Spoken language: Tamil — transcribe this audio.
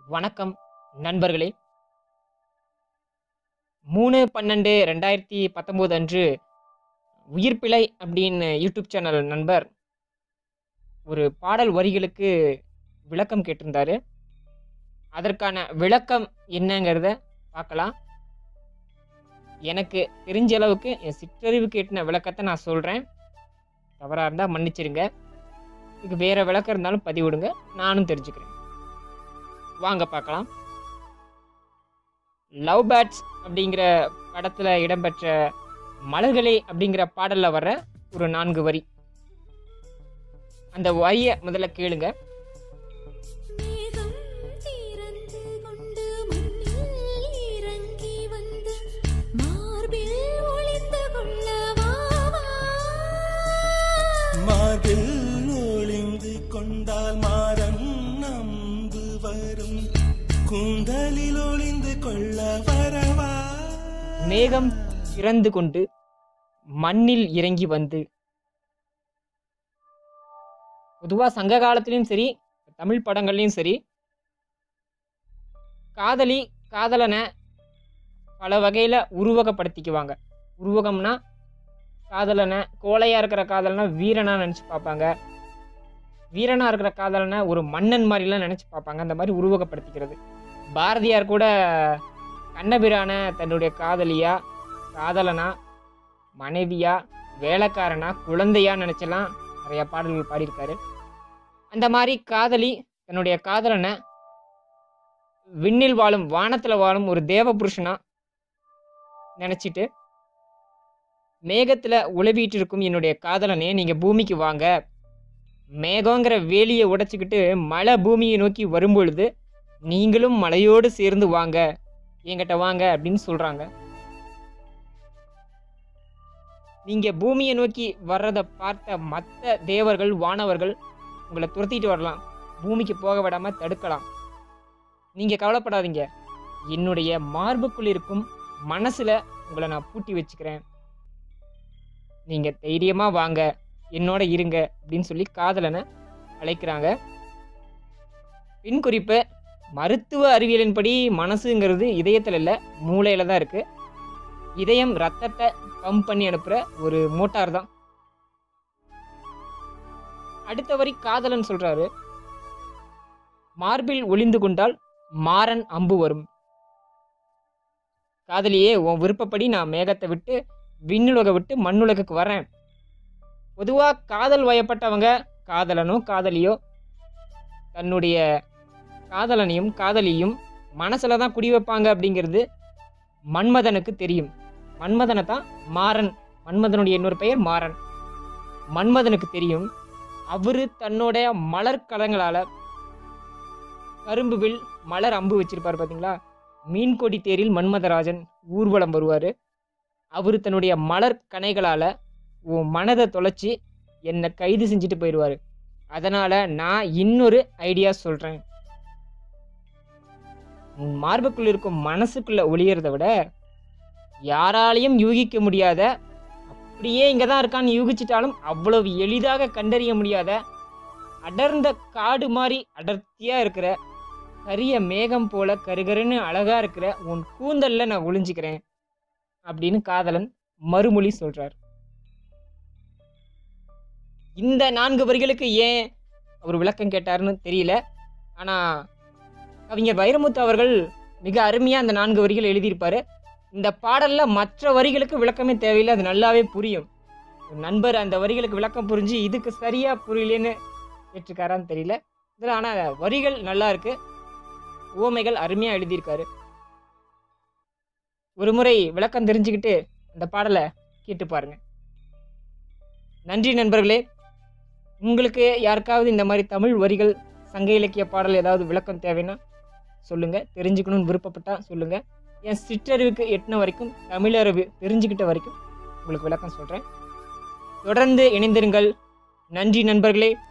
வணக்கம் நண்பர்களே மூணு பன்னெண்டு ரெண்டாயிரத்தி பத்தொம்போது அன்று உயிர்ப்பிழை அப்படின்னு யூடியூப் சேனல் நண்பர் ஒரு பாடல் வரிகளுக்கு விளக்கம் கேட்டிருந்தாரு அதற்கான விளக்கம் என்னங்கிறத பார்க்கலாம் எனக்கு தெரிஞ்ச அளவுக்கு என் சிற்றறிவுக்கு எட்டின விளக்கத்தை நான் சொல்கிறேன் தவறாக இருந்தால் மன்னிச்சிருங்க இதுக்கு வேறு விளக்கம் இருந்தாலும் பதிவிடுங்க நானும் தெரிஞ்சுக்கிறேன் வாங்க பார்க்கலாம் லவ் பேர்ட்ஸ் அப்படிங்கிற படத்தில் இடம்பெற்ற மலர்களே அப்படிங்கிற பாடலில் வர ஒரு நான்கு வரி அந்த வரியை முதல்ல கேளுங்க மேகம் திறந்து கொண்டு மண்ணில் இறங்கி வந்து மார்பில் ஒளிந்து கொள்ள வா வா. மார்பில் ஒளிந்து கொண்டால் மாறன் நம்பு வரும் கூந்தலில் ஒளிந்து கொள்ள வரவா மேகம் திறந்து கொண்டு மண்ணில் இறங்கி வந்து பொதுவாக சங்க காலத்துலேயும் சரி தமிழ் படங்கள்லையும் சரி காதலி காதலனை பல வகையில் உருவகப்படுத்திக்குவாங்க உருவகம்னா காதலனை கோழையாக இருக்கிற காதலனை வீரனா நினச்சி பார்ப்பாங்க வீரனாக இருக்கிற காதலனை ஒரு மன்னன் மாதிரிலாம் நினச்சி பார்ப்பாங்க அந்த மாதிரி உருவகப்படுத்திக்கிறது பாரதியார் கூட கண்ணபிரான தன்னுடைய காதலியா காதலனா மனைவியா வேலைக்காரனா குழந்தையா நினச்செல்லாம் நிறைய பாடல்கள் பாடியிருக்காரு அந்த மாதிரி காதலி தன்னுடைய காதலனை விண்ணில் வாழும் வானத்தில் வாழும் ஒரு தேவ புருஷனா நினச்சிட்டு மேகத்தில் உழவிட்டு இருக்கும் என்னுடைய காதலனே நீங்கள் பூமிக்கு வாங்க மேகங்கிற வேலியை உடைச்சிக்கிட்டு மழை பூமியை நோக்கி வரும்பொழுது நீங்களும் மலையோடு சேர்ந்து வாங்க என்கிட்ட வாங்க அப்படின்னு சொல்கிறாங்க நீங்கள் பூமியை நோக்கி வர்றதை பார்த்த மற்ற தேவர்கள் வானவர்கள் உங்களை துரத்திட்டு வரலாம் பூமிக்கு போக விடாமல் தடுக்கலாம் நீங்கள் கவலைப்படாதீங்க என்னுடைய மார்புக்குள் இருக்கும் மனசில் உங்களை நான் பூட்டி வச்சுக்கிறேன் நீங்கள் தைரியமாக வாங்க என்னோட இருங்க அப்படின்னு சொல்லி காதலனை அழைக்கிறாங்க பின் குறிப்பு மருத்துவ அறிவியலின்படி மனசுங்கிறது இதயத்தில் இல்லை மூளையில் தான் இருக்குது இதயம் ரத்தத்தை பம்ப் பண்ணி அனுப்புகிற ஒரு மோட்டார் தான் அடுத்த வரி காதலன் சொல்கிறாரு மார்பில் ஒளிந்து கொண்டால் மாறன் அம்பு வரும் காதலியே உன் விருப்பப்படி நான் மேகத்தை விட்டு விண்ணுலக விட்டு மண்ணுலகுக்கு வரேன் பொதுவாக காதல் வயப்பட்டவங்க காதலனோ காதலியோ தன்னுடைய காதலனையும் காதலியும் மனசில் தான் குடி வைப்பாங்க அப்படிங்கிறது மன்மதனுக்கு தெரியும் மன்மதனை தான் மாறன் மன்மதனுடைய இன்னொரு பெயர் மாறன் மன்மதனுக்கு தெரியும் அவரு தன்னுடைய மலர் கலங்களால் கரும்பு வில் மலர் அம்பு வச்சிருப்பார் பார்த்தீங்களா மீன்கொடி தேரில் மன்மதராஜன் ஊர்வலம் வருவார் அவர் தன்னுடைய மலர் கணைகளால் உன் மனதை தொலைச்சி என்னை கைது செஞ்சுட்டு போயிடுவார் அதனால் நான் இன்னொரு ஐடியா சொல்கிறேன் உன் மார்புக்குள்ள இருக்கும் மனசுக்குள்ள ஒளியறத விட யாராலையும் யூகிக்க முடியாத அப்படியே இங்கே தான் இருக்கான்னு யூகிச்சிட்டாலும் அவ்வளவு எளிதாக கண்டறிய முடியாத அடர்ந்த காடு மாதிரி அடர்த்தியாக இருக்கிற கரிய மேகம் போல கருகருன்னு அழகா இருக்கிற உன் கூந்தல்ல நான் ஒளிஞ்சிக்கிறேன் அப்படின்னு காதலன் மறுமொழி சொல்றார் இந்த நான்கு வரிகளுக்கு ஏன் அவர் விளக்கம் கேட்டாருன்னு தெரியல ஆனால் கவிஞர் வைரமுத்து அவர்கள் மிக அருமையாக அந்த நான்கு வரிகள் எழுதியிருப்பாரு இந்த பாடலில் மற்ற வரிகளுக்கு விளக்கமே தேவையில்லை அது நல்லாவே புரியும் ஒரு நண்பர் அந்த வரிகளுக்கு விளக்கம் புரிஞ்சு இதுக்கு சரியாக புரியலேன்னு கேட்டிருக்காரான்னு தெரியல இதில் ஆனால் வரிகள் நல்லா இருக்கு ஓமைகள் அருமையாக எழுதியிருக்காரு ஒரு முறை விளக்கம் தெரிஞ்சுக்கிட்டு அந்த பாடலை கேட்டு பாருங்க நன்றி நண்பர்களே உங்களுக்கு யாருக்காவது இந்த மாதிரி தமிழ் வரிகள் சங்க இலக்கிய பாடல் ஏதாவது விளக்கம் தேவைன்னா சொல்லுங்கள் தெரிஞ்சுக்கணும்னு விருப்பப்பட்டா சொல்லுங்கள் என் சிற்றறிவுக்கு எட்டின வரைக்கும் தமிழறிவு தெரிஞ்சுக்கிட்ட வரைக்கும் உங்களுக்கு விளக்கம் சொல்கிறேன் தொடர்ந்து இணைந்திருங்கள் நன்றி நண்பர்களே